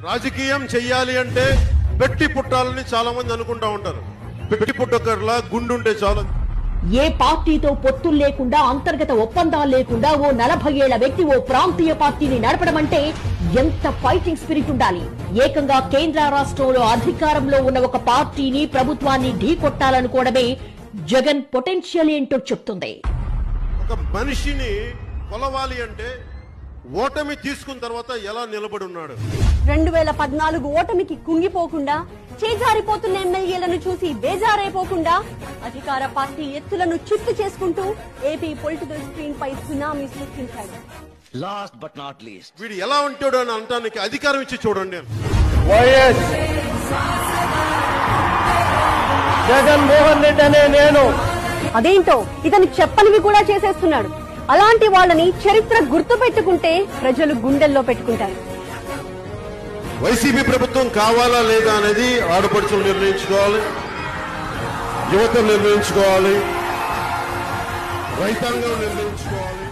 రాజకీయం చెయ్యాలి అంటే పెట్టి పుట్టాలని చాలా మంది అనుకుంటా ఉంటారు పెట్టి పుట్టకర్లా గుండుంటే చాలు ఏ పార్టీతో పొత్తులు లేకుండా అంతర్గత ఒప్పందాలు లేకుండా ఓ నలభై ఏళ్ల వ్యక్తి ఓ ప్రాంతీయ పార్టీని నడపడం అంటే ఎంత ఫైటింగ్ స్పిరిట్ ఉండాలి ఏకంగా కేంద్ర రాష్ట్రంలో అధికారంలో ఉన్న ఒక పార్టీని ప్రభుత్వాన్ని ఢీకొట్టాలనుకోవడమే జగన్ పొటెన్షియల్ ఏంటో చెప్తుంది ఒక మనిషిని కొలవాలి అంటే ఓటమి తీసుకున్న తర్వాత ఎలా నిలబడి ఉన్నాడు రెండు వేల పద్నాలుగు ఓటమికి కుంగిపోకుండా చేజారిపోతున్న ఎమ్మెల్యేలను చూసి బేజారైపోకుండా అధికార పార్టీ ఎత్తులను చిత్తు చేసుకుంటూ ఏపీ పొలిటికల్ స్క్రీన్ పై సునామీ సృష్టించాడు Last but not least, వీడు ఎలా ఉంటాడు అని అనటానికి అధికారం ఇచ్చి చూడండి వైఎస్ జగన్మోహన్ రెడ్డి అనే నేను అదేంటో ఇతను చెప్పనివి కూడా చేసేస్తున్నాడు అలాంటి వాళ్ళని చరిత్ర గుర్తు పెట్టుకుంటే ప్రజలు గుండెల్లో పెట్టుకుంటారు వైసీపీ ప్రభుత్వం కావాలా లేదా అనేది ఆడపడుచులు నిర్ణయించుకోవాలి యువత నిర్ణయించుకోవాలి రైతాంగం నిర్ణయించుకోవాలి